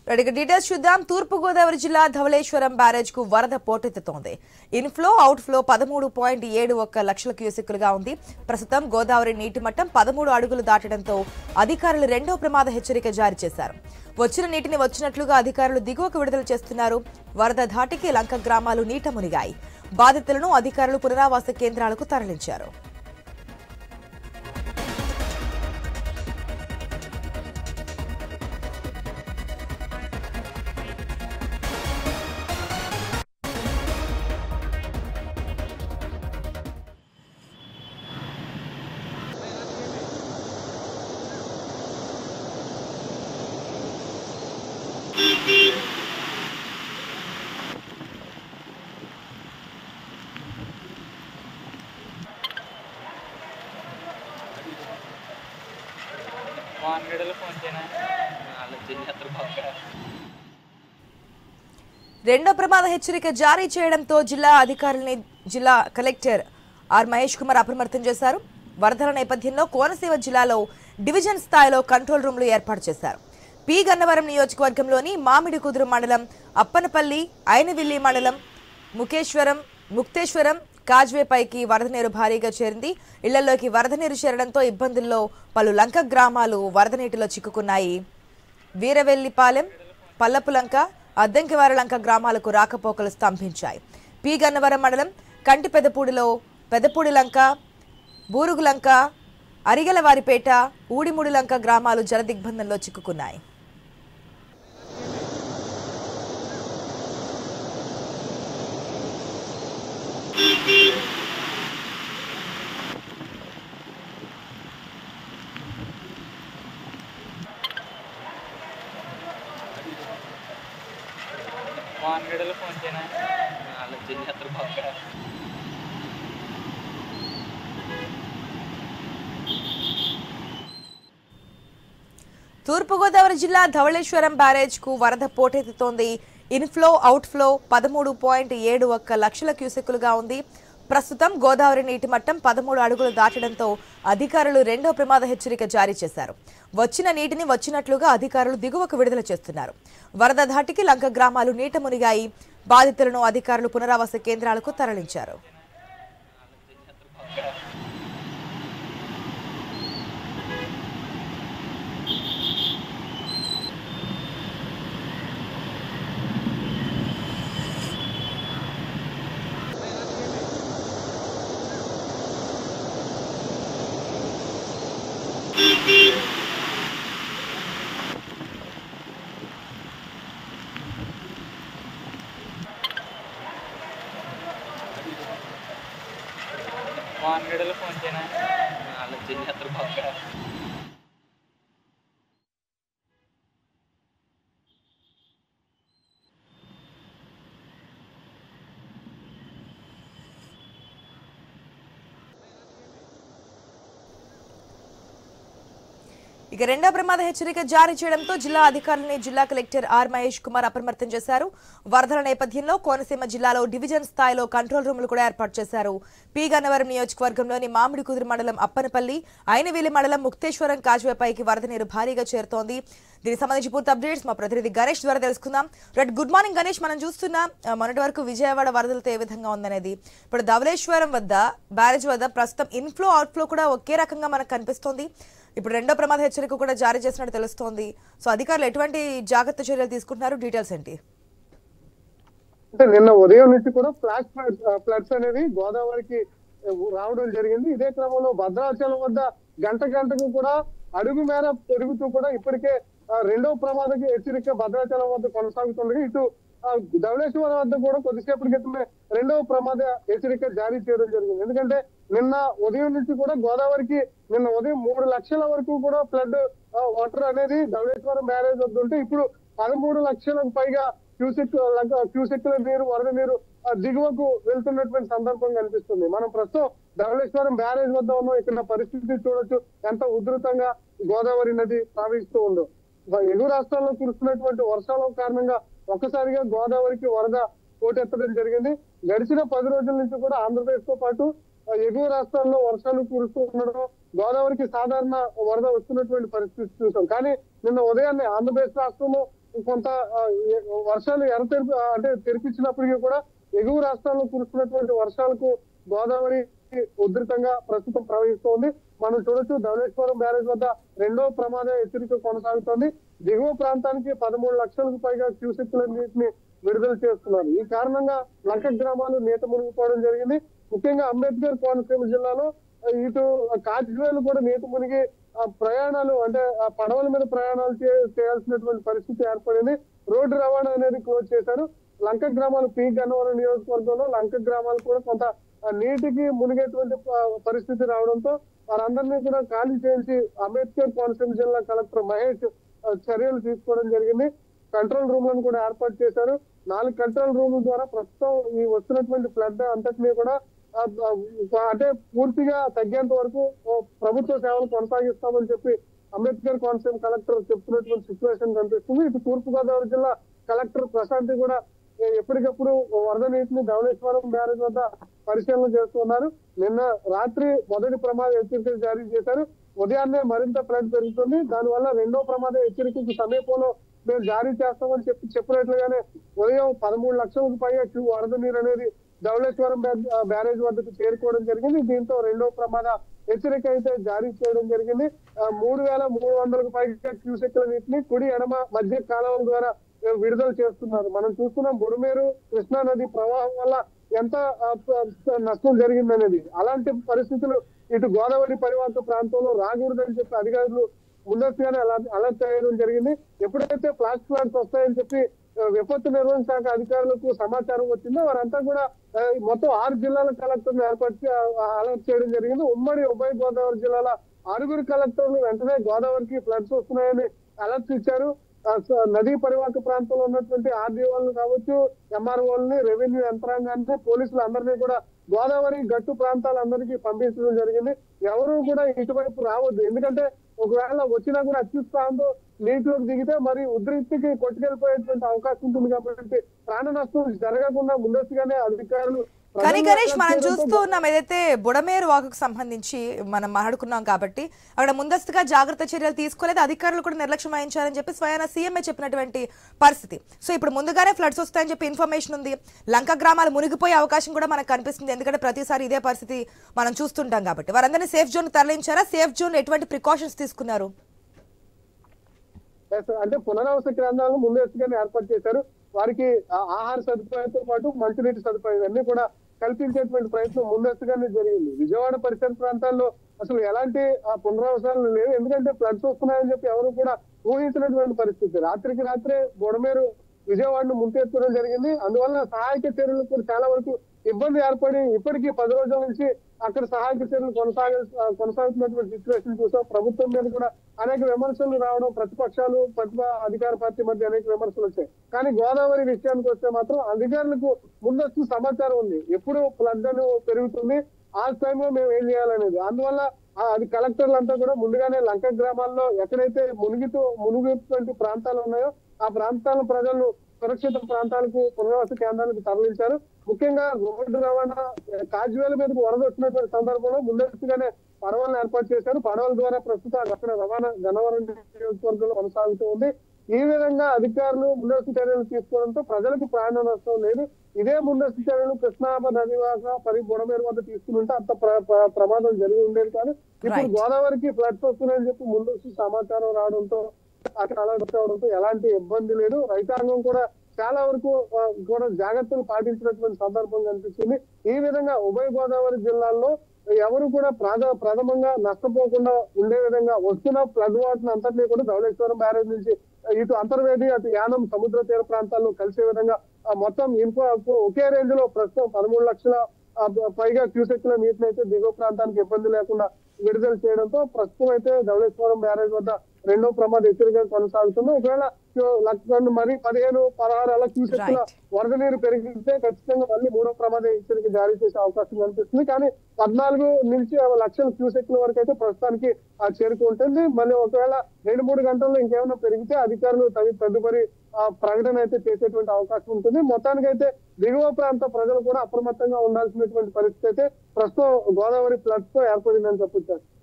Right, ఇక details చూద్దాం తూర్పు గోదావరి జిల్లా ధవళేశ్వరం బ్యారేజ్ కు వరద పోటెత్తుతోంది ఇన్ఫ్లో అవుట్ఫ్లో పదమూడు పాయింట్ ఏడు ఒక్క లక్షల క్యూసెక్కులుగా ఉంది ప్రస్తుతం గోదావరి నీటి మట్టం పదమూడు అడుగులు దాటడంతో అధికారులు రెండో ప్రమాద హెచ్చరిక జారీ చేశారు వచ్చిన నీటిని వచ్చినట్లుగా అధికారులు దిగువకు విడుదల చేస్తున్నారు వరద ధాటికి లంక గ్రామాలు నీట మునిగాయి బాధితులను అధికారులు పునరావాస కేంద్రాలకు తరలించారు మా అంగడిలో ఫోన్ చేయనా వాళ్ళు తినేస్తారు పక్క రెండో ప్రమాద హెచ్చరిక జారీ చేయడంతో జిల్లా అధికారుల్ని జిల్లా కలెక్టర్ ఆర్ మహేష్ కుమార్ అప్రమత్తం చేశారు వరదల నేపథ్యంలో కోనసీమ జిల్లాలో డివిజన్ స్థాయిలో కంట్రోల్ రూమ్లు ఏర్పాటు చేశారు పి గన్నవరం నియోజకవర్గంలోని మామిడి కుదురు మండలం అప్పనపల్లి ఐనవిల్లి మండలం ముఖేశ్వరం ముక్తేశ్వరం కాజ్వే పైకి వరద నీరు భారీగా చేరింది ఇళ్లలోకి వరద నీరు చేరడంతో ఇబ్బందుల్లో పలు లంక గ్రామాలు వరద నీటిలో చిక్కుకున్నాయి వీరవెల్లిపాలెం పల్లపులంక అద్దంకివారలంక గ్రామాలకు రాకపోకలు స్తంభించాయి పి గన్నవరం మండలం కంటి పెదపూడిలో పెదపూడి లంక బూరుగులంక అరిగలవారిపేట ఊడిముడిలంక గ్రామాలు జలదిగ్బంధంలో చిక్కుకున్నాయి మా అంగడిలో ఫోన్ చేయనా వాళ్ళు తినేస్తారు పక్క తూర్పుగోదావరి జిల్లా ధవళేశ్వరం బ్యారేజ్ కు వరద పోటెత్తుతోంది ఇన్ఫ్లో అవుట్ఫ్లో పదమూడు పాయింట్ ఏడు ఒక్క లక్షల క్యూసెక్కులుగా ఉంది ప్రస్తుతం గోదావరి నీటి మట్టం పదమూడు అడుగులు దాటడంతో అధికారులు రెండో ప్రమాద హెచ్చరిక జారీ చేశారు వచ్చిన నీటిని వచ్చినట్లుగా అధికారులు దిగువకు విడుదల చేస్తున్నారు వరద ధాటికి లంక గ్రామాలు నీట మునిగాయి బాధితులను అధికారులు పునరావాస కేంద్రాలకు తరలించారు మా అంగడిలో ఫోన్ చేయనా వాళ్ళు తినేస్తారు పక్క ఇక రెండో ప్రమాద హెచ్చరిక జారీ చేయడంతో జిల్లా అధికారులని జిల్లా కలెక్టర్ ఆర్ మహేష్ కుమార్ అప్రమత్తం చేశారు వరదల నేపథ్యంలో కోనసీమ జిల్లాలో డివిజన్ స్థాయిలో కంట్రోల్ రూములు కూడా ఏర్పాటు చేశారు పి గన్నవరం నియోజకవర్గంలోని మామిడి కుదురు మండలం అప్పనపల్లి ఐనవేలి మండలం ముక్తేశ్వరం కాజ్వేపైకి వరద నీరు భారీగా చేరుతోంది దీనికి సంబంధించి పూర్తి అప్డేట్స్ మా ప్రతినిధి గణేష్ ద్వారా తెలుసుకుందాం రైట్ గుడ్ మార్నింగ్ గణేష్ మనం చూస్తున్నాం ఆ, మొన్నటి వరకు విజయవాడ వరదలతో ఏ విధంగా ఉందనేది ఇప్పుడు ధవళేశ్వరం వద్ద బ్యారేజ్ వద్ద ప్రస్తుతం ఇన్ఫ్లో అవుట్ఫ్లో కూడా ఒకే రకంగా మనకు కనిపిస్తోంది ఇప్పుడు రెండో ప్రమాద హెచ్చరిక కూడా జారీ చేసినట్టు తెలుస్తోంది సో అధికారులు ఎటువంటి జాగ్రత్త చర్యలు తీసుకుంటున్నారు డీటెయిల్స్ ఏంటి అంటే నిన్న ఉదయం నుంచి కూడా ఫ్లాష్ ఫ్లడ్స్ అనేది గోదావరికి రావడం జరిగింది ఇదే క్రమంలో భద్రాచలం వద్ద గంట గంటకు కూడా అడుగు మేర పెరుగుతూ కూడా ఇప్పటికే ఆ, రెండో ప్రమాదకి హెచ్చరిక భద్రాచలం వద్ద కొనసాగుతుంది ఇటు ఆ, ధవళేశ్వరం వద్ద కూడా కొద్దిసేపటి క్రితమే రెండవ ప్రమాద హెచ్చరిక జారీ చేయడం జరిగింది ఎందుకంటే నిన్న ఉదయం నుంచి కూడా గోదావరికి నిన్న ఉదయం మూడు లక్షల వరకు కూడా ఫ్లడ్ వాటర్ అనేది ధవళేశ్వరం బ్యారేజ్ వద్ద ఉంటే ఇప్పుడు పదమూడు లక్షలకు పైగా క్యూసెక్ క్యూసెక్ల నీరు వరద నీరు ఆ, దిగువకు వెళ్తున్నటువంటి సందర్భం కనిపిస్తుంది మనం ప్రస్తుతం ధవళేశ్వరం బ్యారేజ్ వద్ద ఉన్నాం ఇక్కడ పరిస్థితి చూడొచ్చు ఎంత ఉధృతంగా గోదావరి నది ప్రవహిస్తూ ఉందో ఎగువ రాష్ట్రాల్లో కురుస్తున్నటువంటి వర్షాల కారణంగా ఒక్కసారిగా గోదావరికి వరద పోటెత్తడం జరిగింది గడిచిన పది రోజుల నుంచి కూడా ఆంధ్రప్రదేశ్ తో పాటు ఆ, ఎగువ రాష్ట్రాల్లో వర్షాలు కురుస్తూ ఉండడం గోదావరికి సాధారణ వరద వస్తున్నటువంటి పరిస్థితి చూసాం కానీ నిన్న ఉదయాన్నే ఆంధ్రప్రదేశ్ రాష్ట్రంలో కొంత ఆ, ఏ- వర్షాలు ఎర తెరిపి ఆ, అంటే తెరిపించినప్పటికీ కూడా ఎగువ రాష్ట్రాల్లో కురుస్తున్నటువంటి వర్షాలకు గోదావరి ఉధృతంగా ప్రస్తుతం ప్రవహిస్తోంది మనం చూడొచ్చు ధవళేశ్వరం బ్యారేజ్ వద్ద రెండో ప్రమాద హెచ్చరిక కొనసాగుతోంది దిగువ ప్రాంతానికి పదమూడు లక్షలకు పైగా క్యూసెక్ల నీటిని విడుదల చేస్తున్నారు ఈ కారణంగా లంక గ్రామాలు నీట మునిగిపోవడం జరిగింది ముఖ్యంగా అంబేద్కర్ కోనసీమ జిల్లాలో ఆ, ఇటు కాచివేలు కూడా నీట మునిగి ఆ ప్రయాణాలు అంటే ఆ పడవల మీద ప్రయాణాలు చే- చేయాల్సినటువంటి పరిస్థితి ఏర్పడింది రోడ్డు రవాణా అనేది క్లోజ్ చేశారు లంక గ్రామాలు పీ గన్నవరం నియోజకవర్గంలో లంక గ్రామాలు కూడా కొంత ఆ, నీటికి మునిగేటువంటి ప- పరిస్థితి రావడంతో వారందరినీ కూడా ఖాళీ చేసి అంబేద్కర్ కోనసీమ జిల్లా కలెక్టర్ మహేష్ ఆ, చర్యలు తీసుకోవడం జరిగింది కంట్రోల్ రూమ్ లను కూడా ఏర్పాటు చేశారు నాలుగు కంట్రోల్ రూమ్ల ద్వారా ప్రస్తుతం ఈ వస్తున్నటువంటి ఫ్లడ్ అంతటినీ కూడా ఆ, ఆ, అంటే పూర్తిగా తగ్గేంత వరకు ఓ ప్రభుత్వ సేవలు కొనసాగిస్తామని చెప్పి అంబేద్కర్ కోనసీమ కలెక్టర్ చెప్తున్నటువంటి సిచ్యువేషన్ కనిపిస్తుంది ఇటు తూర్పు గోదావరి జిల్లా కలెక్టర్ ప్రశాంతి కూడా ఏ- ఎప్పటికప్పుడు వరద నీటిని ధవళేశ్వరం బ్యారేజ్ వద్ద పరిశీలన చేస్తున్నారు నిన్న రాత్రి మొదటి ప్రమాద హెచ్చరికలు జారీ చేశారు ఉదయాన్నే మరింత ఫ్లడ్ పెరుగుతుంది దానివల్ల రెండో ప్రమాద హెచ్చరికకు సమీపంలో మేము జారీ చేస్తామని చెప్పి చెప్పినట్లుగానే ఉదయం పదమూడు లక్షలకు పైగా క్యూ వరద నీరు అనేది ధవళేశ్వరం బ్యా- ఆ బ్యారేజ్ వద్దకు చేరుకోవడం జరిగింది దీంతో రెండో ప్రమాద హెచ్చరిక అయితే జారీ చేయడం జరిగింది ఆ, మూడు వేల మూడు వందలకు పైగా క్యూసెక్ల నీటిని కుడి ఎడమ మధ్య కాలువల ద్వారా ఆ, విడుదల చేస్తున్నారు మనం చూస్తున్నాం బుడమేరు కృష్ణా నది ప్రవాహం వల్ల ఎంత ఆ, ప- నష్టం జరిగిందనేది అలాంటి పరిస్థితులు ఇటు గోదావరి పరివాహక ప్రాంతంలో రాకూడదని చెప్పి అధికారులు ముందస్తుగానే అలర్ట్ అలర్ట్ చేయడం జరిగింది ఎప్పుడైతే ఫ్లాష్ ఫ్లడ్స్ వస్తాయని చెప్పి ఆ, విపత్తు నిర్వహణ శాఖ అధికారులకు సమాచారం వచ్చిందో వారంతా కూడా ఆ, మొత్తం ఆరు జిల్లాల కలెక్టర్లు ఏర్పాటు చే- ఆ, అలర్ట్ చేయడం జరిగింది ఉమ్మడి ఉభయ గోదావరి జిల్లాల ఆరుగురు కలెక్టర్లు వెంటనే గోదావరికి ఫ్లడ్స్ వస్తున్నాయని అలర్ట్ ఇచ్చారు ఆ, స- నదీ పరివాహక ప్రాంతంలో ఉన్నటువంటి ఆర్డీఓలను కావచ్చు ఎంఆర్ఓలని రెవెన్యూ యంత్రాంగాన్ని పోలీసులు అందరినీ కూడా గోదావరి గట్టు ప్రాంతాలందరికీ పంపించడం జరిగింది ఎవరు కూడా ఇటువైపు రావద్దు ఎందుకంటే ఒకవేళ వచ్చినా కూడా అత్యుత్సాహంతో నీటిలోకి దిగితే మరి ఉద్రిక్తికి కొట్టుకెళ్ళిపోయేటువంటి అవకాశం ఉంటుంది కాబట్టి ప్రాణ నష్టం జరగకుండా ముందస్తుగానే అధికారులు కానీ ప్రజలను గణేష్ మనం అలర్ట్ చూస్తూ చేయడంతో ఉన్నాం ఏదైతే బుడమేరు వాకుకు సంబంధించి మనం మాట్లాడుకున్నాం కాబట్టి అక్కడ ముందస్తుగా జాగ్రత్త చర్యలు తీసుకోలేదు అధికారులు కూడా నిర్లక్ష్యం వహించారని చెప్పి స్వయాన సీఎంఏ చెప్పినటువంటి పరిస్థితి సో ఇప్పుడు ముందుగానే ఫ్లడ్స్ వస్తాయని చెప్పి ఇన్ఫర్మేషన్ ఉంది లంక గ్రామాలు మునిగిపోయే అవకాశం కూడా మనకు కనిపిస్తుంది ఎందుకంటే ప్రతిసారి ఇదే పరిస్థితి మనం చూస్తుంటాం కాబట్టి వారందరినీ సేఫ్ జోన్ తరలించారా సేఫ్ జోన్ ఎటువంటి ప్రికాషన్స్ తీసుకున్నారు Yes, అంటే పునరావాస కేంద్రాలను ముందస్తుగానే ఏర్పాటు చేశారు వారికి ఆ ఆహార సదుపాయంతో పాటు మంచినీటి సదుపాయం ఇవన్నీ కూడా కల్పించేటువంటి ప్రయత్నం ముందస్తుగానే జరిగింది విజయవాడ పరిసర ప్రాంతాల్లో అసలు ఎలాంటి ఆ పునరావాసాలు లేవు ఎందుకంటే ఫ్లడ్స్ వస్తున్నాయని చెప్పి ఎవరు కూడా ఊహించినటువంటి పరిస్థితి రాత్రికి రాత్రే బొడమేరు విజయవాడను ముంచెత్తడం జరిగింది అందువల్ల సహాయక చర్యలు కూడా చాలా వరకు ఇబ్బంది ఏర్పడి ఇప్పటికీ పది రోజుల నుంచి అక్కడ సహాయక చర్యలు కొనసాగ కొనసాగుతున్నటువంటి సిచ్యువేషన్ చూసాం ప్రభుత్వం మీద కూడా అనేక విమర్శలు రావడం ప్రతిపక్షాలు ప్రతిభ అధికార పార్టీ మధ్య అనేక విమర్శలు వచ్చాయి కానీ గోదావరి విషయానికి వస్తే మాత్రం అధికారులకు ముందస్తు సమాచారం ఉంది ఎప్పుడు ఫ్లడ్ అని పెరుగుతుంది ఆ టైంలో మేము ఏం చేయాలనేది అందువల్ల ఆ అది కలెక్టర్లు అంతా కూడా ముందుగానే లంక గ్రామాల్లో ఎక్కడైతే మునిగితో మునిగినటువంటి ప్రాంతాలు ఉన్నాయో ఆ ప్రాంతాల ప్రజలను సురక్షిత ప్రాంతాలకు పునరావాస కేంద్రాలకు తరలించారు ముఖ్యంగా రోడ్డు రవాణా కాజువేల మీదకు వరద వచ్చినటువంటి సందర్భంలో ముందస్తుగానే పడవలను ఏర్పాటు చేశారు పడవల ద్వారా ప్రస్తుతం అక్కడ రవాణా గన్నవరం నియోజకవర్గంలో కొనసాగుతూ ఉంది ఈ విధంగా అధికారులు ముందస్తు చర్యలు తీసుకోవడంతో ప్రజలకు ప్రాణ నష్టం లేదు ఇదే ముందస్తు చర్యలు కృష్ణా నదివాస పరి బుడమేరు వద్ద తీసుకుంటే అంత ప్ర- ప్ర- ప్రమాదం జరిగి ఉండేది కానీ ఇప్పుడు Right. గోదావరికి ఫ్లడ్స్ వస్తున్నాయని చెప్పి ముందస్తు సమాచారం రావడంతో అక్కడ అలర్ట్ అవడంతో ఎలాంటి ఇబ్బంది లేదు రైతాంగం కూడా చాలా వరకు ఆ, కూడా జాగ్రత్తలు పాటించినటువంటి సందర్భం కనిపిస్తుంది ఈ విధంగా ఉభయ గోదావరి జిల్లాల్లో ఎవరు కూడా ప్రాధ ప్రథమంగా నష్టపోకుండా ఉండే విధంగా వస్తున్న ఫ్లడ్ వాటర్ అంతటినీ కూడా ధవళేశ్వరం బ్యారేజ్ నుంచి ఇటు అంతర్వేది అటు యానం సముద్ర తీర ప్రాంతాల్లో కలిసే విధంగా ఆ, మొత్తం ఇన్ఫో ఒకే రేంజ్ లో ప్రస్తుతం పదమూడు లక్షల ఆ, పైగా క్యూసెక్ల నీటిని అయితే దిగువ ప్రాంతానికి ఇబ్బంది లేకుండా విడుదల చేయడంతో ప్రస్తుతం అయితే ధవళేశ్వరం బ్యారేజ్ వద్ద రెండో ప్రమాద హెచ్చరిక కొనసాగుతుంది ఒకవేళ లక్ష మరి పదిహేను పదహారు అలా క్యూసెక్ల Right. వరద నీరు పెరిగితే ఖచ్చితంగా మళ్ళీ మూడో ప్రమాద హెచ్చరిక జారీ చేసే అవకాశం కనిపిస్తుంది కానీ పద్నాలుగు నుంచి లక్షల క్యూసెక్ల వరకు అయితే ప్రస్తుతానికి ఆ చేరుకుంటుంది మళ్ళీ ఒకవేళ రెండు మూడు గంటల్లో ఇంకేమైనా పెరిగితే అధికారులు తగి తదుపరి ఆ ప్రకటన అయితే చేసేటువంటి అవకాశం ఉంటుంది మొత్తానికైతే దిగువ ప్రాంత ప్రజలు కూడా అప్రమత్తంగా ఉండాల్సినటువంటి పరిస్థితి అయితే ప్రస్తుతం గోదావరి ఫ్లడ్స్ తో ఏర్పడిందని చెప్పొచ్చు